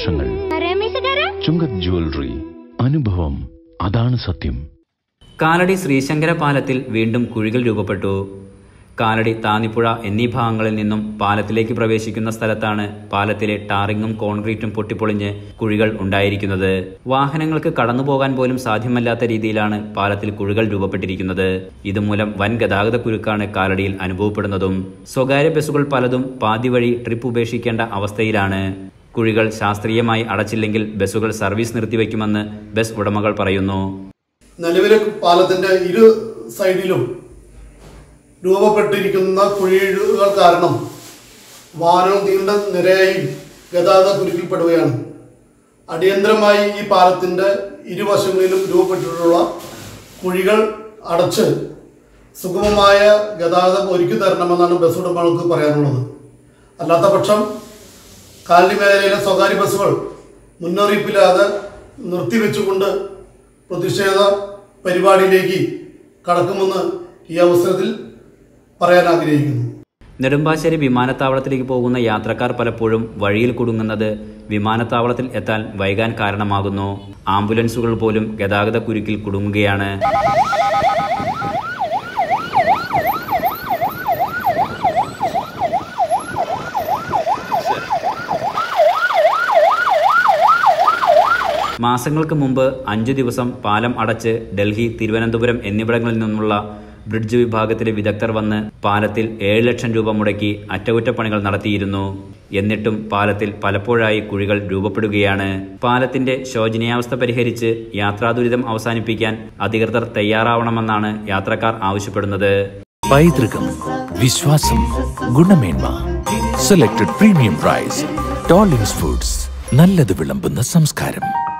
വർഷങ്ങൾ രമേശകാരാ ചുങ്കത് ജ്വല്ലറി അനുഭവം അതാണ് സത്യം കാലടി ശ്രീശങ്കര പാലത്തിൽ വീണ്ടും കുഴികൾ രൂപപ്പെട്ടു കാലടി താന്നിപ്പുഴ എന്നീ ഭാഗങ്ങളിൽ നിന്നും പാലത്തിലേക്ക് പ്രവേശിക്കുന്ന സ്ഥലത്താണ് പാലത്തിലെ ടാറിങ്ങും കോൺക്രീറ്റും പൊട്ടിപ്പൊളിഞ്ഞ് കുഴികൾ ഉണ്ടായിരിക്കുന്നത് വാഹനങ്ങൾക്ക് കടന്നുപോകാൻ പോലും സാധ്യമല്ലാത്ത രീതിയിലാണ് പാലത്തിൽ കുഴികൾ രൂപപ്പെട്ടിരിക്കുന്നത് ഇതുമൂലം വൻ ഗതാഗത കുരുക്കാണ് കാലടിയിൽ അനുഭവപ്പെടുന്നതും സ്വകാര്യ ബസ്സുകൾ പലതും പാതി വഴി ട്രിപ്പ് ഉപേക്ഷിക്കേണ്ട അവസ്ഥയിലാണ് കുഴികൾ ശാസ്ത്രീയമായി അടച്ചില്ലെങ്കിൽ ബസ്സുകൾ സർവീസ് നിർത്തിവെക്കുമെന്ന് ബസ് ഉടമകൾ പറയുന്നു നിലവിലെ പാലത്തിന്റെ ഇരു സൈഡിലും രൂപപ്പെട്ടിരിക്കുന്ന കുഴികൾ കാരണം വാഹനങ്ങൾ നീണ്ട നിരയായി ഗതാഗത കുരുക്കിൽപ്പെടുകയാണ് അടിയന്തരമായി ഈ പാലത്തിന്റെ ഇരുവശങ്ങളിലും രൂപപ്പെട്ടിട്ടുള്ള കുഴികൾ അടച്ച് സുഗമമായ ഗതാഗതം ഒരുക്കി തരണമെന്നാണ് ബസ് ഉടമകൾക്ക് പറയാനുള്ളത് അല്ലാത്ത പക്ഷം കാലടി മേഖലയിലെ സ്വകാര്യ ബസ്സുകൾ മുന്നറിയിപ്പില്ലാതെ നിർത്തിവെച്ചുകൊണ്ട് പ്രതിഷേധ പരിപാടിയിലേക്ക് കടക്കുമെന്ന് ഈ അവസരത്തിൽ പറയാൻ ആഗ്രഹിക്കുന്നു നെടുമ്പാശ്ശേരി വിമാനത്താവളത്തിലേക്ക് പോകുന്ന യാത്രക്കാർ പലപ്പോഴും വഴിയിൽ കുടുങ്ങുന്നത് വിമാനത്താവളത്തിൽ എത്താൻ വൈകാൻ കാരണമാകുന്നു ആംബുലൻസുകൾ പോലും ഗതാഗത കുരുക്കിൽ കുടുങ്ങുകയാണ് മാസങ്ങൾക്ക് മുമ്പ് അഞ്ചു ദിവസം പാലം അടച്ച് ഡൽഹി തിരുവനന്തപുരം എന്നിവിടങ്ങളിൽ നിന്നുള്ള ബ്രിഡ്ജ് വിഭാഗത്തിലെ വിദഗ്ധർ വന്ന് പാലത്തിൽ ഏഴ് ലക്ഷം രൂപ മുടക്കി അറ്റകുറ്റപ്പണികൾ നടത്തിയിരുന്നു എന്നിട്ടും പാലത്തിൽ പലപ്പോഴായി കുഴികൾ രൂപപ്പെടുകയാണ് പാലത്തിന്റെ ശോചനീയാവസ്ഥ പരിഹരിച്ച് യാത്രാദുരിതം അവസാനിപ്പിക്കാൻ അധികൃതർ തയ്യാറാവണമെന്നാണ് യാത്രക്കാർ ആവശ്യപ്പെടുന്നത് പൈതൃകം വിശ്വാസം ഗുണമേന്മ സെലക്ടഡ് പ്രീമിയം പ്രൈസ് ടോളിംഗ്സ് ഫുഡ്സ് നല്ലത് വിളമ്പുന്ന സംസ്കാരം